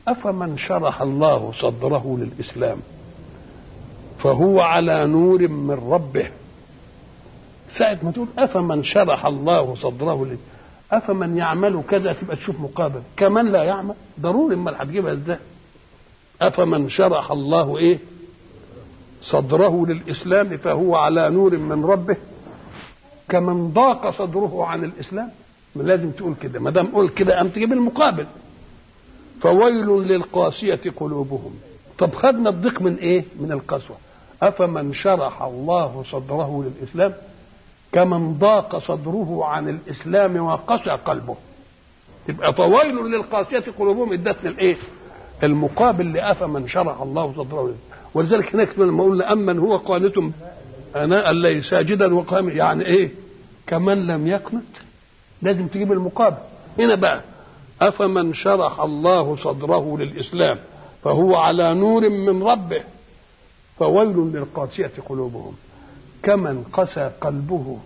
أفمن شرح الله صدره للإسلام فهو على نور من ربه ساعة ما تقول أفمن شرح الله صدره للإسلام أفمن يعمل كذا تبقى تشوف مقابل كمن لا يعمل ضروري ما هتجيبها ازاي أفمن شرح الله إيه صدره للإسلام فهو على نور من ربه كمن ضاق صدره عن الإسلام لازم تقول كده ما دام قول كده قام تجيب المقابل فويل للقاسية قلوبهم طب خدنا الضيق من ايه من القسوة أفمن شرح الله صدره للإسلام كمن ضاق صدره عن الإسلام وقسى قلبه يبقى فويل للقاسية قلوبهم ادتنا الايه المقابل لأفمن شرح الله صدره للإسلام ولذلك هناك لما قلنا أمن هو قانت أناء الليل ساجدا وقام يعني ايه كمن لم يقنت لازم تجيب المقابل هنا بقى أفمن شرح الله صدره للإسلام فهو على نور من ربه فويل للقاسية قلوبهم كمن قسى قلبه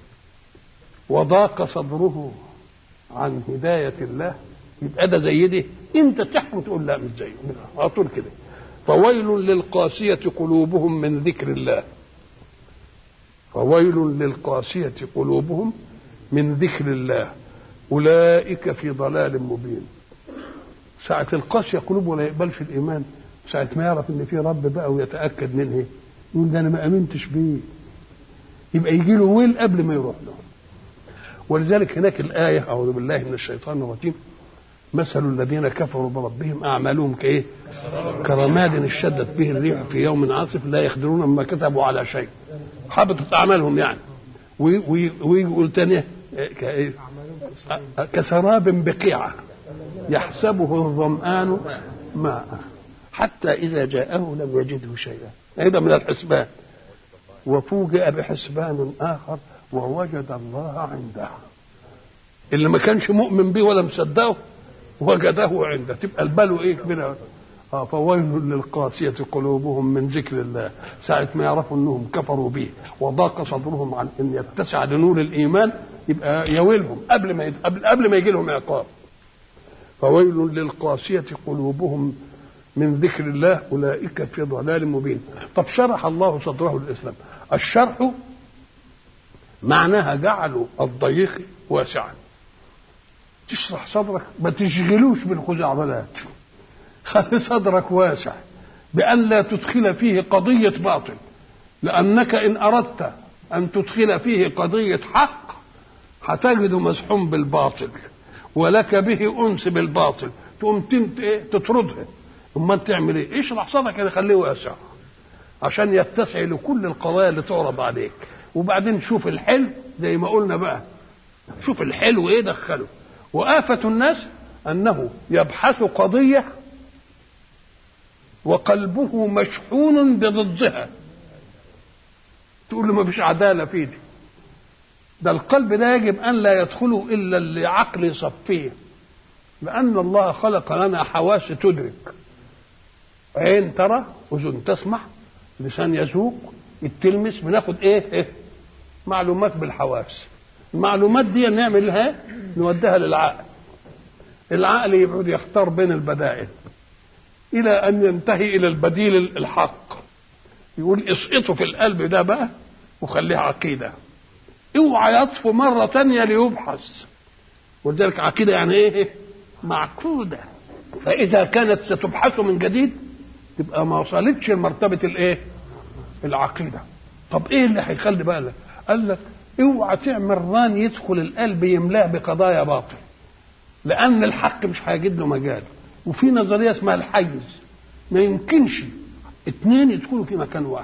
وضاق صدره عن هداية الله يبقى ده زي دي انت تحكم تقول لا مش زيه على طول كده فويل للقاسية قلوبهم من ذكر الله فويل للقاسية قلوبهم من ذكر الله أولئك في ضلال مبين ساعة القاسية قلوبه ولا يقبلش الإيمان ساعة ما يعرف إن في رب بقى ويتأكد منه يقول ده أنا ما آمنتش بيه يبقى يجي له ويل قبل ما يروح له ولذلك هناك الآية أعوذ بالله من الشيطان الرجيم مثل الذين كفروا بربهم أعمالهم كإيه؟ كرماد اشتدت به الريح في يوم عاصف لا يقدرون مما كتبوا على شيء حبطت أعمالهم يعني ويقول تاني كإيه؟ كسراب بقيعة يحسبه الظمآن ماء حتى إذا جاءه لم يجده شيئا هذا من الحسبان وفوجئ بحسبان آخر ووجد الله عنده اللي ما كانش مؤمن به ولا مصدقه وجده عنده تبقى البلو ايه كبيره اه فويل للقاسية قلوبهم من ذكر الله ساعة ما يعرفوا انهم كفروا به وضاق صدرهم عن ان يتسع لنور الايمان يبقى يويلهم قبل ما قبل, قبل ما يجي لهم عقاب فويل للقاسية قلوبهم من ذكر الله أولئك في ضلال مبين طب شرح الله صدره للإسلام الشرح معناها جعلوا الضيق واسعا تشرح صدرك ما تشغلوش بالخزعبلات خلي صدرك واسع بأن لا تدخل فيه قضية باطل لأنك إن أردت أن تدخل فيه قضية حق هتجد مزحوم بالباطل ولك به أنس بالباطل تقوم تطردها امال تعمل ايه؟ اشرح صدرك يعني خليه واسع عشان يتسع لكل القضايا اللي تعرض عليك وبعدين شوف الحلو زي ما قلنا بقى شوف الحلو ايه دخله وآفة الناس أنه يبحث قضية وقلبه مشحون بضدها تقول له ما فيش عدالة في دي ده القلب ده يجب أن لا يدخله إلا اللي عقل يصفيه لأن الله خلق لنا حواس تدرك عين ترى أذن تسمع لسان يذوق التلمس بناخد إيه؟, إيه معلومات بالحواس المعلومات دي نعملها نوديها للعقل العقل يبعد يختار بين البدائل إلى أن ينتهي إلى البديل الحق يقول اسقطه في القلب ده بقى وخليه عقيدة اوعى يطفو مرة تانية ليبحث ولذلك عقيدة يعني ايه معقودة فإذا كانت ستبحث من جديد تبقى ما وصلتش لمرتبة الايه العقيدة طب ايه اللي هيخلي بقى لك قال لك اوعى تعمل ران يدخل القلب يملاه بقضايا باطل لأن الحق مش هيجد له مجال وفي نظرية اسمها الحيز ما يمكنش اتنين يدخلوا في مكان واحد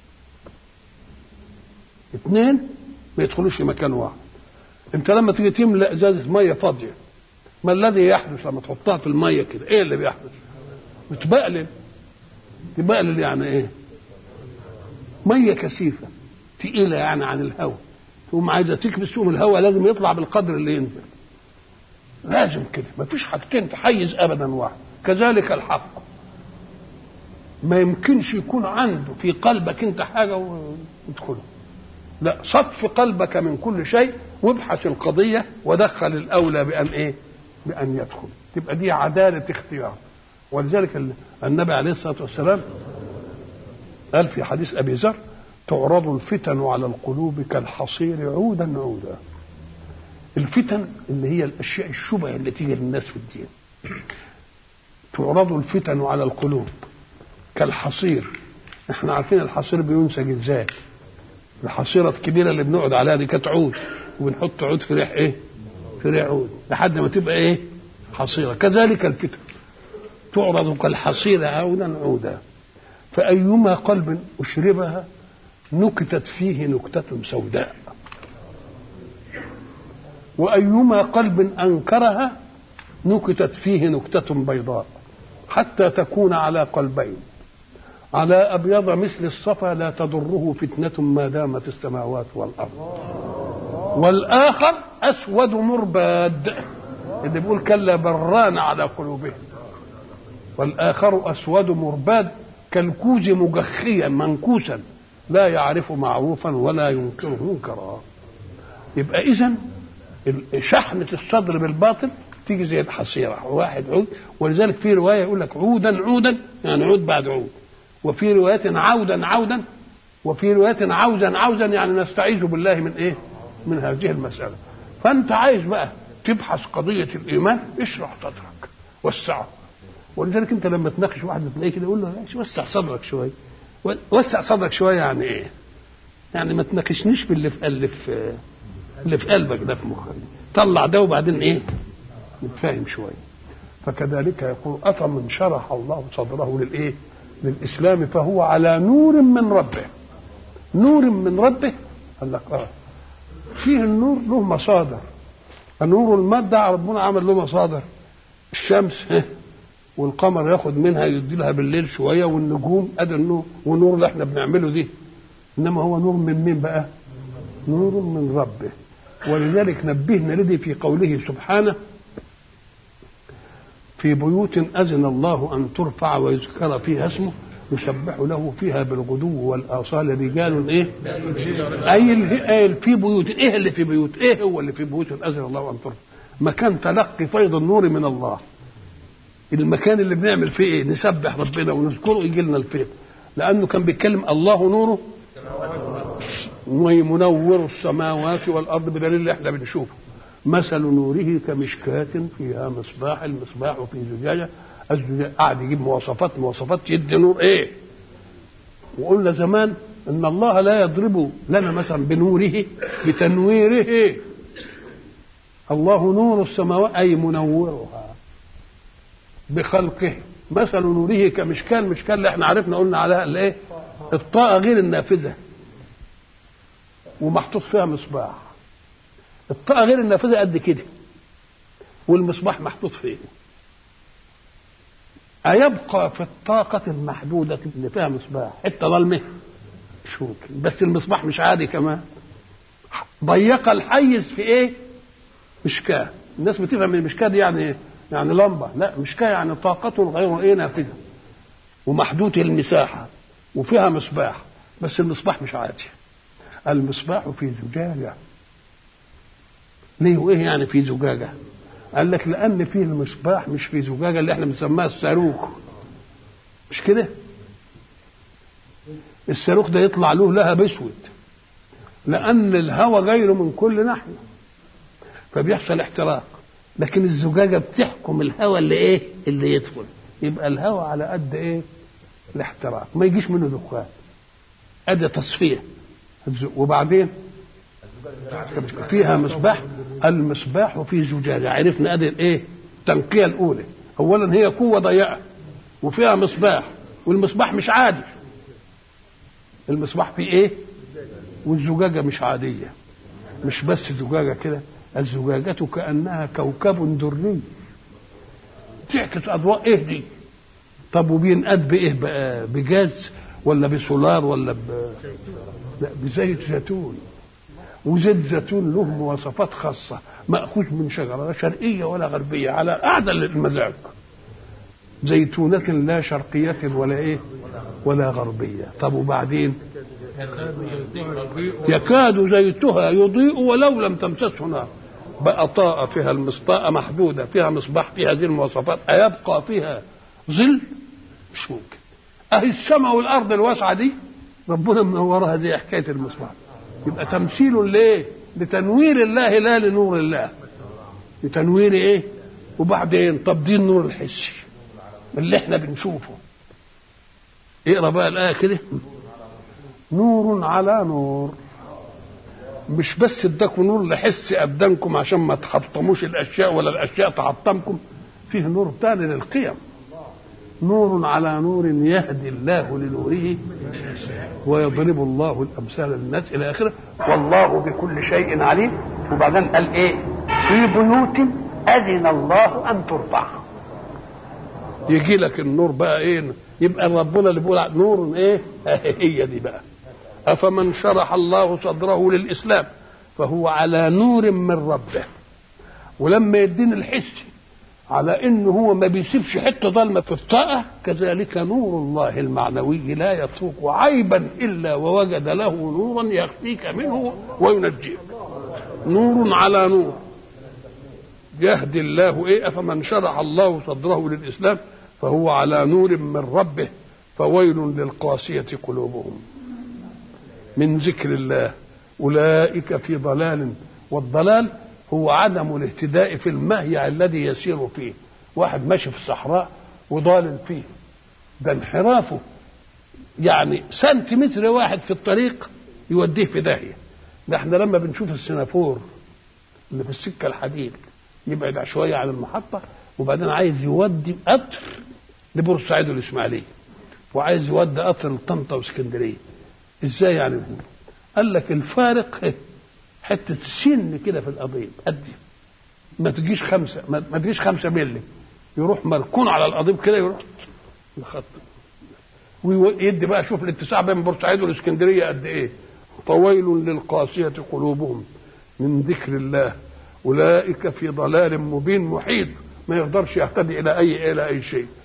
اتنين ما يدخلوش في مكان واحد انت لما تيجي تملأ ازازة مية فاضية ما الذي يحدث لما تحطها في المية كده ايه اللي بيحدث بتبقلل تبقلل يعني ايه مية كثيفة تقيلة يعني عن الهواء تقوم عايزة تكبس تقوم الهواء لازم يطلع بالقدر اللي ينزل لازم كده ما فيش حاجتين تحيز ابدا واحد كذلك الحق ما يمكنش يكون عنده في قلبك انت حاجه وتدخله لا صف قلبك من كل شيء وابحث القضيه ودخل الاولى بان ايه بان يدخل تبقى دي عداله اختيار ولذلك النبي عليه الصلاه والسلام قال في حديث ابي ذر تعرض الفتن على القلوب كالحصير عودا عودا الفتن اللي هي الاشياء الشبه اللي تيجي للناس في الدين تعرض الفتن على القلوب كالحصير احنا عارفين الحصير بينسج ازاي الحصيره الكبيره اللي بنقعد عليها دي كانت عود وبنحط عود في ريح ايه في ريح عود لحد ما تبقى ايه حصيره كذلك الفتن تعرض كالحصيره عودا عودا فايما قلب اشربها نكتت فيه نكته سوداء وايما قلب انكرها نكتت فيه نكته بيضاء حتى تكون على قلبين على أبيض مثل الصفا لا تضره فتنة ما دامت السماوات والأرض والآخر أسود مرباد اللي بيقول كلا بران على قلوبهم والآخر أسود مرباد كالكوز مجخيا منكوسا لا يعرف معروفا ولا ينكر منكرا يبقى إذا شحنة الصدر بالباطل تيجي زي الحصيرة واحد عود ولذلك في رواية يقول لك عودا عودا يعني عود بعد عود وفي رواية عودا عودا وفي رواية عوزا عوزا يعني نستعيذ بالله من ايه؟ من هذه المسألة فأنت عايز بقى تبحث قضية الإيمان اشرح صدرك وسعه ولذلك أنت لما تناقش واحد تلاقيه كده يقول له وسع صدرك شوية وسع صدرك شوية يعني إيه؟ يعني ما تناقشنيش باللي في اللي في اللي في قلبك ده في مخك طلع ده وبعدين إيه؟ نتفاهم شوية فكذلك يقول أفمن شرح الله صدره للإيه؟ للإسلام فهو على نور من ربه نور من ربه قال لك اه فيه النور له مصادر النور المادة ربنا عمل له مصادر الشمس والقمر ياخد منها يدي لها بالليل شوية والنجوم ادي النور والنور اللي احنا بنعمله دي انما هو نور من مين بقى نور من ربه ولذلك نبهنا لدي في قوله سبحانه في بيوت أذن الله أن ترفع ويذكر فيها اسمه يسبح له فيها بالغدو والآصال رجال إيه؟ أي في بيوت إيه اللي في بيوت؟ إيه هو اللي في بيوت أذن الله أن ترفع؟ مكان تلقي فيض النور من الله المكان اللي بنعمل فيه إيه؟ نسبح ربنا ونذكره يجي لنا الفيض لأنه كان بيتكلم الله نوره ومنور السماوات والأرض بدليل اللي احنا بنشوفه مثل نوره كمشكاة فيها مصباح المصباح في زجاجة الزجاجة قاعد يجيب مواصفات مواصفات يدي نور ايه وقلنا زمان ان الله لا يضرب لنا مثلا بنوره بتنويره الله نور السماوات اي منورها بخلقه مثل نوره كمشكاة المشكاة اللي احنا عرفنا قلنا عليها الايه الطاقة غير النافذة ومحطوط فيها مصباح الطاقة غير النافذة قد كده والمصباح محطوط فيه أيبقى في الطاقة المحدودة اللي فيها مصباح حتة ظلمة مش ممكن بس المصباح مش عادي كمان ضيق الحيز في ايه؟ مشكاة الناس بتفهم المشكاة دي يعني ايه؟ يعني لمبة لا مشكاة يعني طاقة غير ايه نافذة ومحدودة المساحة وفيها مصباح بس المصباح مش عادي المصباح في زجاجة ليه وايه يعني في زجاجة قال لك لان فيه المصباح مش في زجاجة اللي احنا بنسميها الصاروخ مش كده الصاروخ ده يطلع له لهب اسود لان الهواء جاي له من كل ناحيه فبيحصل احتراق لكن الزجاجه بتحكم الهواء اللي ايه اللي يدخل يبقى الهواء على قد ايه الاحتراق ما يجيش منه دخان ادي تصفيه وبعدين فيها مصباح المصباح في زجاجه عرفنا ادي الايه التنقيه الاولى اولا هي قوه ضيقه وفيها مصباح والمصباح مش عادي المصباح فيه ايه والزجاجه مش عاديه مش بس زجاجه كده الزجاجة كأنها كوكب دري تعكس أضواء إيه دي طب وبينقاد بإيه بقى بجاز ولا بسولار ولا ب... لا بزيت زيتون وزيت زيتون له مواصفات خاصة مأخوذ من شجرة لا شرقية ولا غربية على أعدى المزاج زيتونة لا شرقية ولا إيه ولا غربية طب وبعدين يكاد زيتها يضيء ولو لم تمسسه نار بقى طاقة فيها المصطاقة محدودة فيها مصباح فيها هذه المواصفات أيبقى فيها ظل مش ممكن اهي السماء والارض الواسعه دي ربنا منورها زي حكايه المصباح يبقى تمثيل لايه لتنوير الله لا لنور الله لتنوير ايه وبعدين طب دي النور الحسي اللي احنا بنشوفه اقرا بقى الايه كده نور على نور مش بس اداكم نور لحس ابدانكم عشان ما تحطموش الاشياء ولا الاشياء تحطمكم فيه نور تاني للقيم نور على نور يهدي الله لنوره ويضرب الله الامثال للناس الى اخره والله بكل شيء عليم وبعدين قال ايه في بيوت اذن الله ان ترفع يجي لك النور بقى ايه يبقى ربنا اللي بيقول نور ايه هي دي بقى افمن شرح الله صدره للاسلام فهو على نور من ربه ولما يدين الحس على انه هو ما بيسيبش حته ضلمه في الطاقه كذلك نور الله المعنوي لا يترك عيبا الا ووجد له نورا يخفيك منه وينجيك نور على نور يهدي الله ايه افمن شرح الله صدره للاسلام فهو على نور من ربه فويل للقاسيه قلوبهم من ذكر الله اولئك في ضلال والضلال هو عدم الاهتداء في المهيع الذي يسير فيه واحد ماشي في الصحراء وضال فيه ده انحرافه يعني سنتيمتر واحد في الطريق يوديه في داهيه ده احنا لما بنشوف السنافور اللي في السكه الحديد يبعد شويه عن المحطه وبعدين عايز يودي قطر لبورسعيد والاسماعيليه وعايز يودي قطر لطنطا واسكندريه ازاي يعني قال لك الفارق حته سن كده في القضيب قد ما تجيش خمسه ما تجيش خمسه ملي يروح مركون على القضيب كده يروح يخط ويدي بقى شوف الاتساع بين بورسعيد والاسكندريه قد ايه فويل للقاسيه قلوبهم من ذكر الله اولئك في ضلال مبين محيط ما يقدرش يهتدي الى اي الى اي شيء